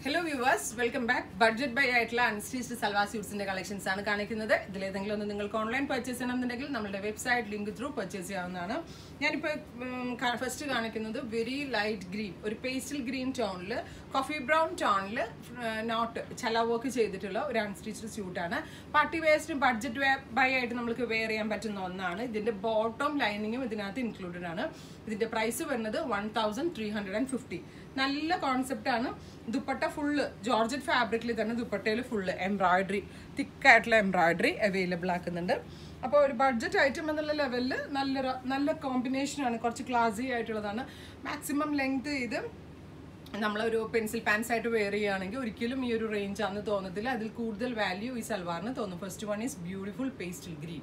hello viewers welcome back budget buy ആയിട്ടുള്ള unstitched salwar സ്യൂട്ട്സിന്റെ collections ആണ് കാണിക്കുന്നത് ഇതിലേതെങ്കിലും ഒന്ന് നിങ്ങൾക്ക് ഓൺലൈൻ പർച്ചേസ് ചെയ്യണമെന്നുണ്ടെങ്കിൽ നമ്മുടെ വെബ്സൈറ്റ് ലിങ്ക് ത്രൂ പർച്ചേസ് ചെയ്യാവുന്നതാണ് ഞാനിപ്പോൾ ഫസ്റ്റ് കാണിക്കുന്നത് വെരി ലൈറ്റ് ഗ്രീൻ ഒരു പേസ്റ്റൽ ഗ്രീൻ ടോണിൽ കോഫി ബ്രൗൺ ടോണിൽ നോട്ട് ചല വർക്ക് ചെയ്തിട്ടുള്ള ഒരു അൺസ്റ്റിച്ച്ഡ് സ്യൂട്ടാണ് പാർട്ടി വേസ്റ്റും ബഡ്ജറ്റ് ബൈ ആയിട്ട് നമുക്ക് വെയർ ചെയ്യാൻ പറ്റുന്ന ഒന്നാണ് ഇതിന്റെ ബോട്ടം ലൈനിങ്ങും ഇതിനകത്ത് ഇൻക്ലൂഡഡ് ആണ് ഇതിന്റെ പ്രൈസ് വരുന്നത് one thousand three hundred and fifty നല്ല കോൺസെപ്റ്റ് ആണ് ദുപ്പട്ട ഫുള്ള് ജോർജറ്റ് ഫാബ്രിക്കിൽ തന്നെ ദുപ്പട്ടയിൽ ഫുള്ള് എംബ്രോയിഡറി തിക്കായിട്ടുള്ള എംബ്രോയിഡറി അവൈലബിൾ ആക്കുന്നുണ്ട് അപ്പോൾ ഒരു ബഡ്ജറ്റ് ഐറ്റം എന്നുള്ള ലെവലിൽ നല്ലൊരു നല്ല കോമ്പിനേഷനാണ് കുറച്ച് ക്ലാസി ആയിട്ടുള്ളതാണ് മാക്സിമം ലെങ്ത് ഇത് നമ്മളൊരു പെൻസിൽ പാൻസ് ആയിട്ട് വെയർ ചെയ്യുകയാണെങ്കിൽ ഒരിക്കലും ഈ ഒരു റേഞ്ച് ആണെന്ന് തോന്നത്തില്ല അതിൽ കൂടുതൽ വാല്യൂ ഈ സൽവാറിന് തോന്നും first one is beautiful pastel green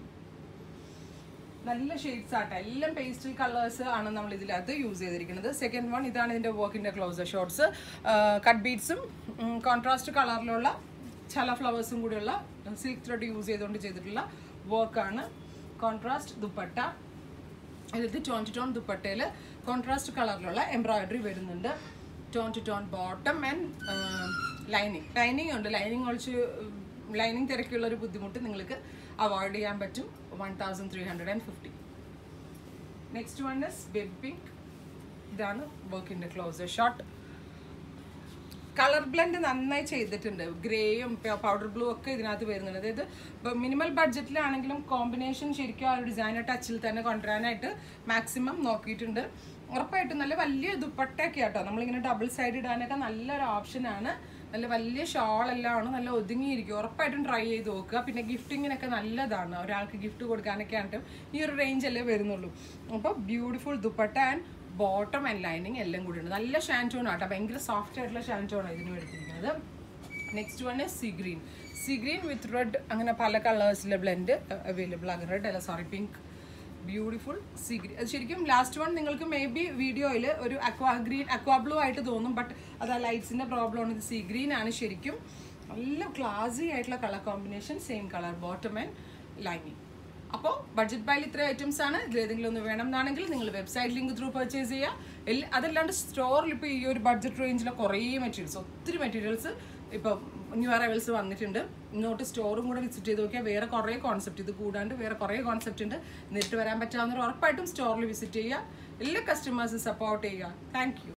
നല്ല ഷെയ്ഡ്സ് ആട്ടെ എല്ലാം പേസ്റ്റൽ കളേഴ്സ് ആണ് നമ്മൾ ഇതിനകത്ത് യൂസ് ചെയ്തിരിക്കുന്നത് സെക്കൻഡ് വൺ ഇതാണ് ഇതിന്റെ വർക്കിന്റെ ക്ലോസർ ഷോർട്സ് കട്ട് ബീഡ്സും കോൺട്രാസ്റ്റ് കളറിലുള്ള ചല ഫ്ലവേഴ്സും കൂടിയുള്ള സിൽക്ക് ത്രെഡ് യൂസ് ചെയ്തുകൊണ്ട് ചെയ്തിട്ടുള്ള വർക്കാണ് കോൺട്രാസ്റ്റ് ദുപ്പട്ട ഇതിൽ ടോൺ ടു ടോൺ ദുപ്പട്ടയിൽ കോൺട്രാസ്റ്റ് കളറിലുള്ള എംബ്രോയിഡറി വരുന്നുണ്ട് tone to tone bottom and lining lining ഉണ്ട് ലൈനിങ് ഒളിച്ച് ലൈനിങ് തിരക്കുള്ള ഒരു ബുദ്ധിമുട്ട് നിങ്ങൾക്ക് അവോയ്ഡ് ചെയ്യാൻ പറ്റും one thousand three hundred and fifty next one is baby pink ഇതാണ് വർക്കിൻ്റെ ക്ലോസർ ഷോട്ട് കളർ ബ്ലെൻഡ് നന്നായി ചെയ്തിട്ടുണ്ട് ഗ്രേയും പൗഡർ ബ്ലൂ ഒക്കെ ഇതിനകത്ത് വരുന്നുണ്ട് അതായത് മിനിമൽ ബഡ്ജറ്റിലാണെങ്കിലും കോമ്പിനേഷൻ ശരിക്കും ആ ഒരു ഡിസൈനർ ടച്ചിൽ തന്നെ കൊണ്ടുവരാനായിട്ട് മാക്സിമം നോക്കിയിട്ടുണ്ട് ഉറപ്പായിട്ടും നല്ല വലിയ ദുപ്പട്ടയൊക്കെ ആട്ടോ നമ്മളിങ്ങനെ ഡബിൾ സൈഡ് ഇടാനൊക്കെ നല്ലൊരു ഓപ്ഷനാണ് നല്ല വലിയ ഷോൾ എല്ലാം ആണ് നല്ല ഒതുങ്ങിയിരിക്കും ഉറപ്പായിട്ടും ട്രൈ ചെയ്ത് നോക്കുക പിന്നെ ഗിഫ്റ്റിങ്ങിനൊക്കെ നല്ലതാണ് ഒരാൾക്ക് ഗിഫ്റ്റ് കൊടുക്കാനൊക്കെ ആയിട്ടും ഈ ഒരു റേഞ്ച് അല്ലേ വരുന്നുള്ളൂ അപ്പോൾ beautiful dupatta and bottom and lining എല്ലാം കൂടി ഉണ്ട് നല്ല ഷാൻറ്റോൺ ആട്ടോ ഭയങ്കര സോഫ്റ്റ് ആയിട്ടുള്ള ഷാൻറ്റോൺ ഇതിന് എടുത്തിരിക്കുന്നത് next one sea green sea green with red അങ്ങനെ പല കളേഴ്സിലെ ബ്ലെൻഡ് അവൈലബിൾ ആണ് റെഡ് അല്ല sorry pink beautiful sea green അത് ശരിക്കും ലാസ്റ്റ് വൺ നിങ്ങൾക്ക് മേ ബി വീഡിയോയിൽ ഒരു അക്വാ ഗ്രീൻ അക്വാ ബ്ലൂ ആയിട്ട് തോന്നും ബട്ട് അത് ആ ലൈറ്റ്സിൻ്റെ പ്രോബ്ലം ആണ് ഇത് സി ഗ്രീൻ ആണ് ശരിക്കും നല്ല ക്ലാസി ആയിട്ടുള്ള colour combination same colour bottom and lining അപ്പോൾ ബഡ്ജറ്റ് ബൈൽ ഇത്ര ഐറ്റംസ് ആണ് ഇതിൽ ഏതെങ്കിലും ഒന്ന് വേണം എന്നാണെങ്കിൽ നിങ്ങൾ വെബ്സൈറ്റ് ലിങ്ക് ത്രൂ പർച്ചേസ് ചെയ്യുക എല്ലാ അതല്ലാണ്ട് സ്റ്റോറിൽ ഇപ്പോൾ ഈ ഒരു ബഡ്ജറ്റ് റേഞ്ചിലെ കുറേ മെറ്റീരിയൽസ് ഒത്തിരി മെറ്റീരിയൽസ് ഇപ്പോൾ ന്യൂ അറൈവൽസ് വന്നിട്ടുണ്ട് ഇങ്ങോട്ട് സ്റ്റോറും കൂടെ വിസിറ്റ് ചെയ്ത് നോക്കിയാൽ വേറെ കുറേ കോൺസെപ്റ്റ് ഇത് കൂടാണ്ട് വേറെ കുറേ കോൺസെപ്റ്റ് ഉണ്ട് നേരിട്ട് വരാൻ പറ്റാവുന്നവർ ഉറപ്പായിട്ടും സ്റ്റോറിൽ വിസിറ്റ് ചെയ്യുക എല്ലാ കസ്റ്റമേഴ്സും സപ്പോർട്ട് ചെയ്യുക താങ്ക്